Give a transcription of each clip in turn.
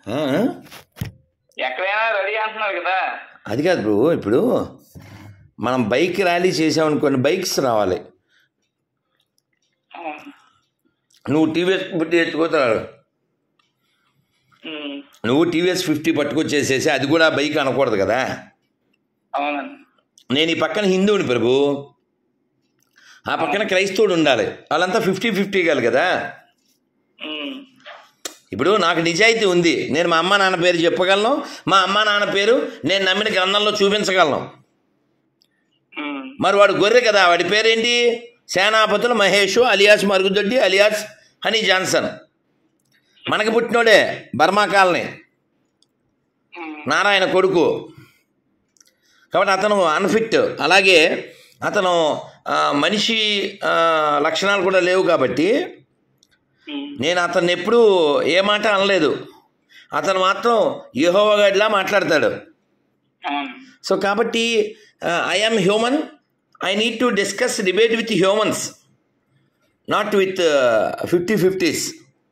ఆ? ఎక్కడైనా రెడీ అంటున్నారు కదా అది కాదు బ్రో ఇప్పుడు మనం బైక్ ర్యాలీ చేసామనుకోండి బైక్స్ రావాలి ఉమ్. నువ్వు టీవీఎస్ ఫిఫ్టీ ఎత్తుకోతాడు ఉమ్. నువ్వు టీవీఎస్ ఫిఫ్టీ పట్టుకొచ్చేసేసి అది కూడా బైక్ అనకూడదు కదా అవునండి నేను ఈ పక్కన హిందువుని ప్రభు ఆ పక్కన క్రైస్తవుడు ఉండాలి వాళ్ళంతా ఫిఫ్టీ ఫిఫ్టీ కాదు కదా ఉమ్. ఇప్పుడు నాకు నిజాయితీ ఉంది నేను మా అమ్మ నాన్న పేరు చెప్పగలను మా అమ్మ నాన్న పేరు నేను నమ్మిన గ్రంథంలో చూపించగలను ఉమ్. మరి వాడు గొర్రె కదా వాడి పేరేంటి సేనాపతులు మహేష్ అలియాస్ మరుగుదొడ్డి అలియాస్ హనీ జాన్సన్ మనకి పుట్టినోడే బర్మా కాలనీ ఉమ్. నారాయణ కొడుకు కాబట్టి అతను అన్ఫిట్ అలాగే అతను ఆ, మనిషి ఆ, లక్షణాలు కూడా లేవు కాబట్టి ఉమ్. నేను అతన్ని ఎప్పుడూ ఏ మాట అనలేదు అతను మాత్రం యహోవగడ్లా మాట్లాడతాడు అవును సో కాబట్టి I am human I need to discuss debate with humans not with fifty fifties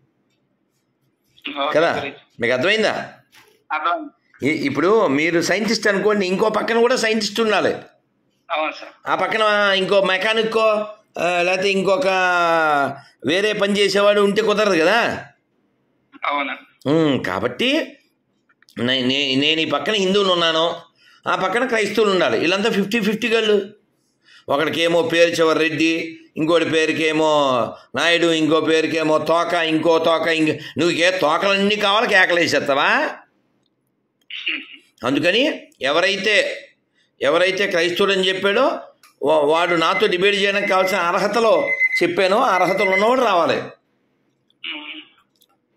okay కదా గురూజీ. మీకు అర్థమైందా అర్థం ఈ- ఇప్పుడు మీరు సైంటిస్ట్ అనుకోండి ఇంకో పక్కన కూడా సైంటిస్ట్ ఉండాలి అవును సార్ ఆ పక్కన ఇంకో మెకానిక్కో ఆ, లేకపోతే ఇంకొక వేరే పని చేసేవాడు ఉంటే కుదరదు కదా అవును ఉమ్, కాబట్టి నే- నే- నేను ఈ పక్కన హిందువులు ఉన్నాను ఆ పక్కన క్రైస్తవులు ఉండాలి వీళ్ళంతా ఫిఫ్టీ ఫిఫ్టీ గళ్ళు ఒకడికేమో పేరు చివరి రెడ్డి ఇంకోటి పేరుకేమో నాయుడు ఇంకో పేరుకేమో తోక ఇంకో తోక ఇంకో నువ్వు ఏ తోకలన్నీ కావాలి కేకలేసేస్తావా అందుకని ఎవరైతే ఎవరైతే క్రైస్తవుడు అని చెప్పాడో వా- వాడు నాతో డిబేట్ చేయడానికి కావాల్సిన అర్హతలో చెప్పానో ఆ అర్హతలు ఉన్నవాడు రావాలి ఉమ్.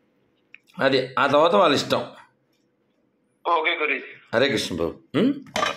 అది ఆ తర్వాత వాళ్ళ ఇష్టం ఓకే గురూజీ హరే కృష్ణ బాబు ఉం?